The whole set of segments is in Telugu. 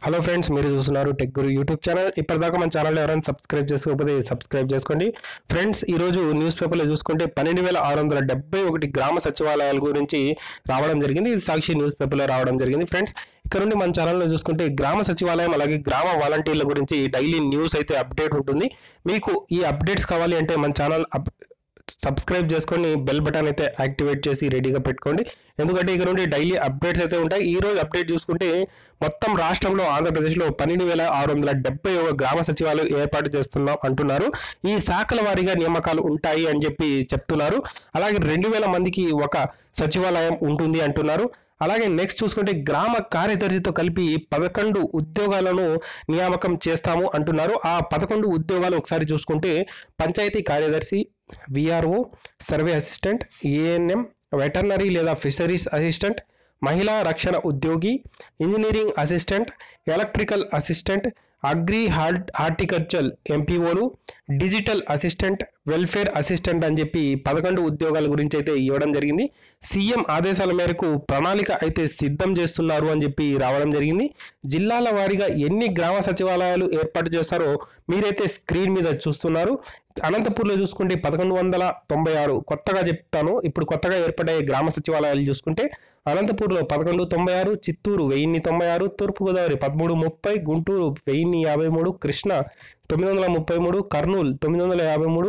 హలో ఫ్రెండ్స్ మీరు చూస్తున్నారు టెక్ గురు యూట్యూబ్ ఛానల్ ఇప్పటిదాకా మన ఛానల్ ఎవరైనా సబ్స్క్రైబ్ చేసుకోకపోతే సబ్స్క్రైబ్ చేసుకోండి ఫ్రెండ్స్ ఈ రోజు న్యూస్ పేపర్లో చూసుకుంటే పన్నెండు వేల ఆరు వందల డెబ్బై ఒకటి గ్రామ సచివాలయాల గురించి రావడం జరిగింది ఇది సాక్షి న్యూస్ పేపర్లో రావడం జరిగింది ఫ్రెండ్స్ ఇక్కడ నుండి మన ఛానల్లో చూసుకుంటే గ్రామ సచివాలయం అలాగే గ్రామ వాలంటీర్ల గురించి డైలీ న్యూస్ అయితే అప్డేట్ ఉంటుంది మీకు ఈ అప్డేట్స్ కావాలి అంటే మన ఛానల్ అప్ సబ్స్క్రైబ్ చేసుకొని బెల్ బటన్ అయితే యాక్టివేట్ చేసి రెడీగా పెట్టుకోండి ఎందుకంటే ఇక్కడ నుండి డైలీ అప్డేట్స్ అయితే ఉంటాయి ఈ రోజు అప్డేట్ చూసుకుంటే మొత్తం రాష్ట్రంలో ఆంధ్రప్రదేశ్లో పన్నెండు వేల ఆరు వందల డెబ్బై ఒక గ్రామ సచివాలయం ఏర్పాటు చేస్తున్నాం అంటున్నారు ఈ శాఖల వారీగా నియామకాలు ఉంటాయి అని చెప్పి చెప్తున్నారు అలాగే రెండు వేల మందికి ఒక సచివాలయం ఉంటుంది అంటున్నారు అలాగే నెక్స్ట్ చూసుకుంటే గ్రామ కార్యదర్శితో కలిపి పదకొండు ఉద్యోగాలను నియామకం చేస్తాము అంటున్నారు ఆ పదకొండు ఉద్యోగాలు ఒకసారి చూసుకుంటే పంచాయతీ కార్యదర్శి VRO survey assistant ANM veterinary లేదా ఫిషరీస్ అసిస్టెంట్ మహిళా రక్షణ ఉద్యోగి engineering assistant electrical assistant agri horti horticulture ఎంపీఓలు డిజిటల్ అసిస్టెంట్ వెల్ఫేర్ అసిస్టెంట్ అని చెప్పి పదకొండు ఉద్యోగాల గురించి అయితే ఇవ్వడం జరిగింది సీఎం ఆదేశాల మేరకు ప్రణాళిక అయితే సిద్ధం చేస్తున్నారు అని చెప్పి రావడం జరిగింది జిల్లాల వారీగా ఎన్ని గ్రామ సచివాలయాలు ఏర్పాటు చేస్తారో మీరైతే స్క్రీన్ మీద చూస్తున్నారు అనంతపూర్లో చూసుకుంటే పదకొండు వందల తొంభై ఆరు కొత్తగా చెప్తాను ఇప్పుడు కొత్తగా ఏర్పడే గ్రామ సచివాలయాలు చూసుకుంటే అనంతపూర్లో పదకొండు తొంభై ఆరు చిత్తూరు వెయ్యిన్ని తొంభై ఆరు తూర్పుగోదావరి పదమూడు ముప్పై గుంటూరు వెయ్యిన్ని యాభై మూడు కృష్ణ తొమ్మిది వందల ముప్పై మూడు కర్నూలు తొమ్మిది వందల యాభై మూడు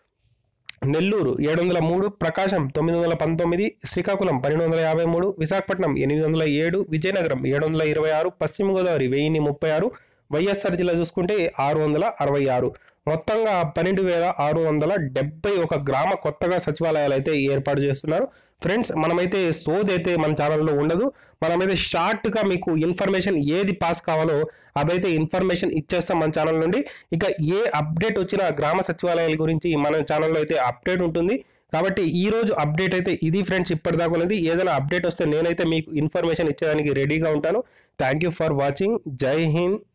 నెల్లూరు ఏడు వందల మూడు ప్రకాశం తొమ్మిది వందల పంతొమ్మిది శ్రీకాకుళం పన్నెండు వందల యాభై మూడు విశాఖపట్నం ఎనిమిది వందల ఏడు విజయనగరం ఏడు వందల ఇరవై ఆరు పశ్చిమ గోదావరి వెయ్యిన్ని ముప్పై ఆరు వైఎస్ఆర్ జిల్లా చూసుకుంటే ఆరు వందల అరవై ఆరు మొత్తంగా పన్నెండు వేల ఆరు వందల డెబ్బై ఒక గ్రామ కొత్తగా సచివాలయాలు అయితే ఏర్పాటు చేస్తున్నారు ఫ్రెండ్స్ మనమైతే సోది అయితే మన ఛానల్లో ఉండదు మనమైతే షార్ట్గా మీకు ఇన్ఫర్మేషన్ ఏది పాస్ కావాలో అదైతే ఇన్ఫర్మేషన్ ఇచ్చేస్తాం మన ఛానల్ నుండి ఇక ఏ అప్డేట్ వచ్చినా గ్రామ సచివాలయాల గురించి మన ఛానల్లో అయితే అప్డేట్ ఉంటుంది కాబట్టి ఈ రోజు అప్డేట్ అయితే ఇది ఫ్రెండ్స్ ఇప్పటిదాకా ఉన్నది ఏదైనా అప్డేట్ వస్తే నేనైతే మీకు ఇన్ఫర్మేషన్ ఇచ్చేదానికి రెడీగా ఉంటాను థ్యాంక్ యూ ఫర్ వాచింగ్ జై హింద్